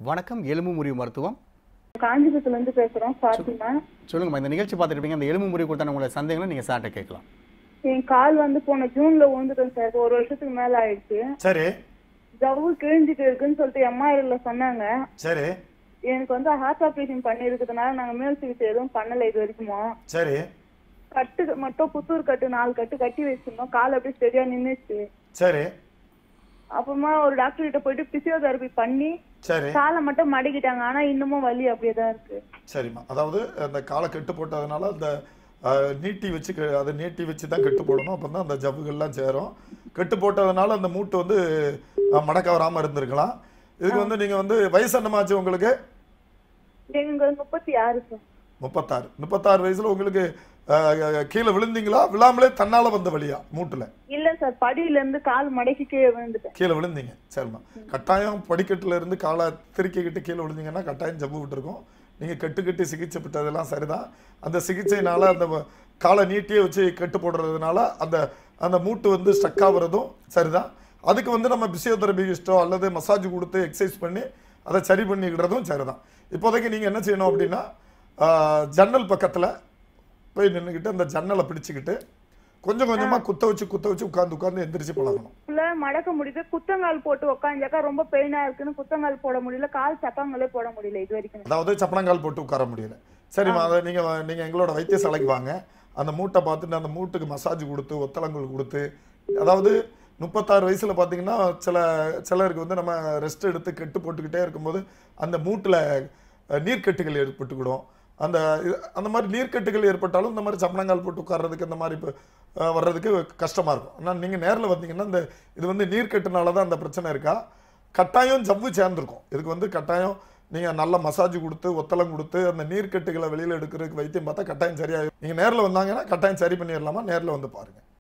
வணக்கம் எலும்பு முறிவு மருத்துவம் காஞ்சிபுரத்துல இருந்து பேசுறோம் பாத்திமா சொல்லுங்கம்மா இந்த நிகழ்ச்சி பார்த்துருப்பீங்க அந்த எலும்பு முறிவு கொடுத்தான உங்களோட சந்தேகங்களை நீங்கள் சார்ட்ட கேட்கலாம் என் கால் வந்து போன ஜூன்ல விழுந்துட்டேன் சார் ஒரு வருஷத்துக்கு மேல ஆயிடுச்சு சரி ஜவ்வு கிழிஞ்சிட்டு இருக்குன்னு சொல்லிட்டு எம்ஆர்ஐல சொன்னாங்க சரி எனக்கு வந்து ஹார்ட் ஆபரேஷன் பண்ணி இருக்கிறதுனால நாங்க மேல் சிகிச்சை எதுவும் பண்ணல இது வரைக்குமோ சரி கட்டு மட்டும் புத்தூர் கட்டு நாலு கட்டு கட்டி வச்சிருந்தோம் கால் அப்படியே சரியா நின்னுச்சு சரி அப்புறமா ஒரு டாக்டர் கிட்ட போயிட்டு பிசியோதெரபி பண்ணி சரி காலை மட்டும் மடக்கிட்டாங்க ஆனா இன்னமும் வலி அப்படியே தான் இருக்கு சரிம்மா அதாவது அந்த காலை கெட்டு போட்டதுனால அந்த அஹ், நீட்டி வச்சு க- அதை நீட்டி வச்சு தான் கெட்டு போடணும் அப்போ தான் அந்த ஜவ்வுகள்லாம் சேரும் கெட்டு போட்டதுனால அந்த மூட்டு வந்து அஹ், மடக்க வராமல் இருந்திருக்கலாம் இதுக்கு வந்து நீங்கள் வந்து வயசு என்னமாச்சு உங்களுக்கு எங்க முப்பத்தி ஆறு சார் முப்பத்தாறு முப்பத்தாறு வயசுல உங்களுக்கு அஹ், அஹ், கீழே விழுந்தீங்களா விழாமலே தன்னால வந்த வழியா மூட்டுல இல்ல சார் படியில இருந்து கால் மடக்கி கீழே விழுந்துட்டேன் கீழே விழுந்தீங்க சரிம்மா கட்டாயம் படிக்கட்டுல இருந்து காலை திருக்கிக்கிட்டு கீழே விழுந்தீங்கன்னா கட்டாயம் ஜவ்வு விட்டுருக்கும் நீங்க கெட்டு கட்டி சிகிச்சை பெற்றதெல்லாம் சரிதான் அந்த சிகிச்சையினால அந்த வ- காலை நீட்டியே வச்சு கெட்டு போடுறதுனால அந்த அந்த மூட்டு வந்து ஸ்டக் ஆகுறதும் சரிதான் அதுக்கு வந்து நம்ம பிசியோதெரபிஸ்டோ அல்லது மசாஜ் கொடுத்து எக்ஸசைஸ் பண்ணி அதை சரி பண்ணிக்கிடுறதும் சரிதான் இப்போதைக்கு நீங்க என்ன செய்யணும் அப்படின்னா ஆஹ், ஜன்னல் பக்கத்துல போய் நின்றுக்கிட்டு அந்த ஜன்னலை பிடிச்சிக்கிட்டு கொஞ்சம் கொஞ்சமா குத்த வச்சு குத்த வச்சு உட்காந்து உட்காந்து எந்திரிச்சு பழகணும் ஃபுல்லா மடக்க முடியுது குத்தங்கால் போட்டு உக்காந்தாக்கா ரொம்ப பெயினா இருக்குன்னு குத்தங்கால் போட முடியல கால் சப்பாங்களே போட முடியல இது வரைக்கும் அதாவது சப்பனங்கால் போட்டு உட்கார முடியல சரிம்மா அதை நீங்க நீங்க எங்களோட வைத்தியசாலைக்கு வாங்க அந்த மூட்டை பார்த்துட்டு அந்த மூட்டுக்கு மசாஜ் கொடுத்து ஒத்தளங்கள் கொடுத்து அதாவது முப்பத்தாறு வயசுல பார்த்தீங்கன்னா சில சிலருக்கு வந்து நம்ம ரெஸ்ட் எடுத்து கெட்டு போட்டுக்கிட்டே இருக்கும்போது அந்த மூட்டுல அஹ், நீர்க்கட்டுகள் ஏற்பட்டுக்கிடும் அந்த இது- அந்த மாதிரி நீர்க்கட்டுகள் ஏற்பட்டாலும் இந்த மாதிரி சப்பனங்கால் போட்டு உட்கார்றதுக்கு இந்த மாதிரி இப்போ அஹ், வர்றதுக்கு கஷ்டமா இருக்கும் ஆனால் நீங்க நேர்ல வந்தீங்கன்னா இந்த இது வந்து நீர்க்கட்டுனால தான் அந்த பிரச்சனை இருக்கா கட்டாயம் ஜவ்வு சேர்ந்துருக்கும் இதுக்கு வந்து கட்டாயம் நீங்க நல்ல மசாஜ் கொடுத்து ஒத்தளம் கொடுத்து அந்த நீர்க்கட்டுகளை வெளியில எடுக்கிறதுக்கு வைத்தியம் பார்த்தா கட்டாயம் சரியாயிடும் நீங்க நேர்ல வந்தாங்கன்னா கட்டாயம் சரி பண்ணிடலாமா நேர்ல வந்து பாருங்க